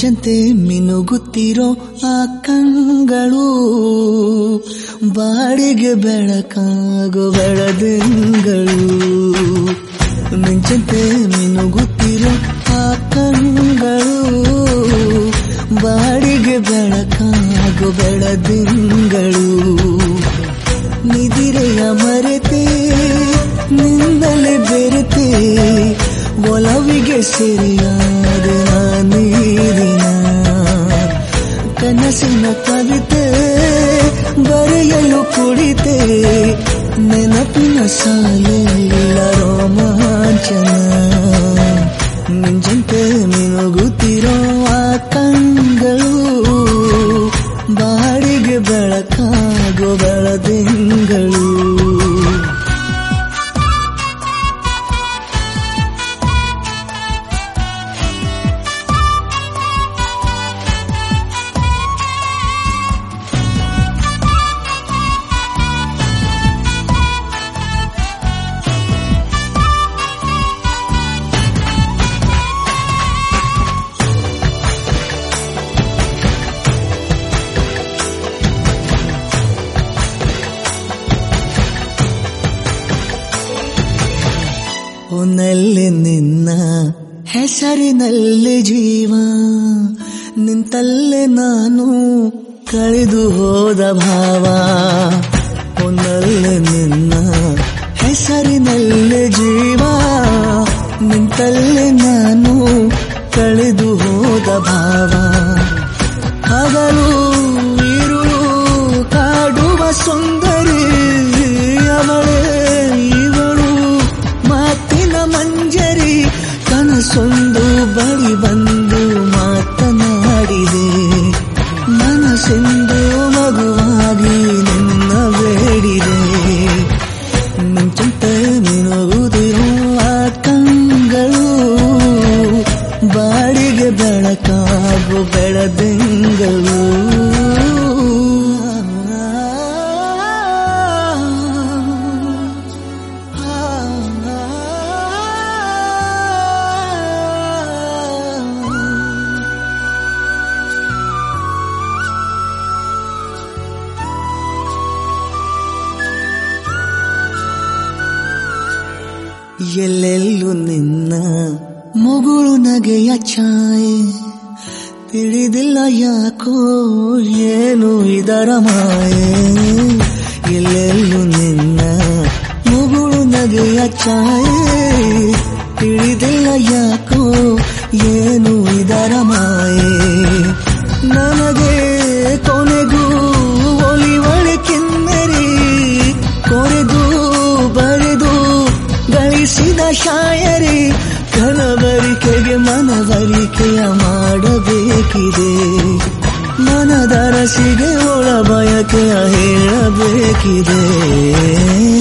ಮಿಂಚಂತೆ ಮಿನುಗುತ್ತಿರೋ ಆ ಕಂಗಳು ಬಾಡಿಗೆ ಬೆಳಕಾಗೋ ಬೆಳದಿಂಗಳು ಮಿಂಚಂತೆ ಮಿನುಗುತ್ತಿರೋ ಆ ಕಂಗಳು ಬಾಡಿಗೆ ಬೆಳಕಾಗೋ ಬೆಳದಿಂಗಳು ನಿದಿರೆಯ ಮರೆತೆ ನಿನ್ನಲೆ ಬೆರೆತೆ ಒಲವಿಗೆ ಸೆರೆಯಾದ ನೀರಿನ ಕನಸಿನ ಕವಿತೆ ಬರೆಯಲು ಕುಳಿತೆ ನೆನಪಿನ ಸಾಲೆಲ್ಲ ರೋಮಾಂಚನ ಮಿಂಚಂತೆ ಮಿನುಗುತ್ತಿರೋ ಆ ಕಂಗಳು ಬಾಡಿಗೆ ಬೆಳಕಾಗೋ ಬೆಳದಿಂಗಳು ಒನ್ನಲ್ಲಿ ನಿನ್ನ ಹೆಸರಿನಲ್ಲಿ ಜೀವ ನಿಂತಲ್ಲೇ ನಾನು ಕಳೆದು ಹೋದ ಭಾವ ಒನ್ನಲ್ಲಿ ನಿನ್ನ ಹೆಸರಿನಲ್ಲಿ ಜೀವ ನಿಂತಲ್ಲೇ ನಾನು ಕಳೆದು ಹೋದ ಭಾವ ಹಗಲು ಇರುಳು ಕಾಡುವ ಸುಂದರಿ ಅವಳೇ ಇವಳು ಮಾತಿನ ಮಂಜರಿ ಕನಸೊಂದು ಬಳಿ ಬಂದು ಮಾತನಾಡಿದೆ ಮನಸ್ಸೆಂದು ಮಗುವಾಗಿ ನಿನ್ನ ಬೇಡಿದೆ ಮಿಂಚಂತೆ ಮಿನುಗುದಿರೋ ಆ ಕಂಗಳು ಬಾಡಿಗೆ ಬೆಳಕಾಗು ಬೆಳದಿಂಗಳು ಎಲ್ಲೆಲ್ಲೂ ನಿನ್ನ ಮುಗುಳು ನಗೆಯ ಛಾಯೆ ತಿಳಿದಿಲ್ಲ ಯಾಕೋ ಏನು ಇದರ ಮಾಯೆ ಎಲ್ಲೆಲ್ಲೂ ನಿನ್ನ ಮುಗುಳು ನಗೆಯ ಛಾಯೆ ತಿಳಿದಿಲ್ಲ ಯಾಕೋ ಏನು ಇದರ ಮಾಯೆ ನನಗೆ ಕೊನೆಗೂ ಒಲಿವಳೆ ಕಿನ್ನರಿ ಕೊರೆದು ಬರೆದು ಗಳಿಸಿದ ಶಾಯರಿ ಕನವರಿಕೆಗೆ ಮನವರಿಕೆಯ ಮಾಡಬೇಕಿದೆ ಮನದರಸಿಗೆ ಒಳ ಬಯಕೆಯ ಹೇಳಬೇಕಿದೆ